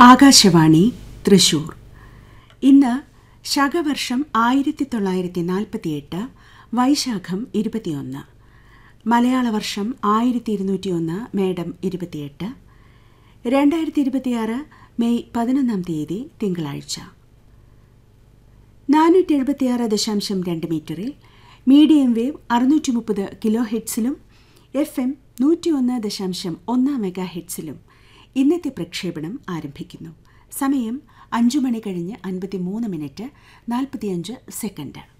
ആകാശവാണി തൃശൂർ ഇന്ന് ശകവർഷം ആയിരത്തി തൊള്ളായിരത്തി നാൽപ്പത്തിയെട്ട് വൈശാഖം ഇരുപത്തിയൊന്ന് മലയാള വർഷം ആയിരത്തി ഇരുന്നൂറ്റിയൊന്ന് മേഡം ഇരുപത്തിയെട്ട് രണ്ടായിരത്തി ഇരുപത്തിയാറ് മെയ് പതിനൊന്നാം തീയതി തിങ്കളാഴ്ച നാനൂറ്റി എഴുപത്തിയാറ് ദശാംശം രണ്ട് മീറ്ററിൽ മീഡിയം വേവ് അറുന്നൂറ്റി മുപ്പത് കിലോ ഹെഡ്സിലും എഫ് എം നൂറ്റിയൊന്ന് ദശാംശം ഒന്ന് മെഗാ ഹെഡ്സിലും ഇന്നത്തെ പ്രക്ഷേപണം ആരംഭിക്കുന്നു സമയം അഞ്ചു മണി കഴിഞ്ഞ് അൻപത്തിമൂന്ന് മിനിറ്റ് നാൽപ്പത്തിയഞ്ച് സെക്കൻഡ്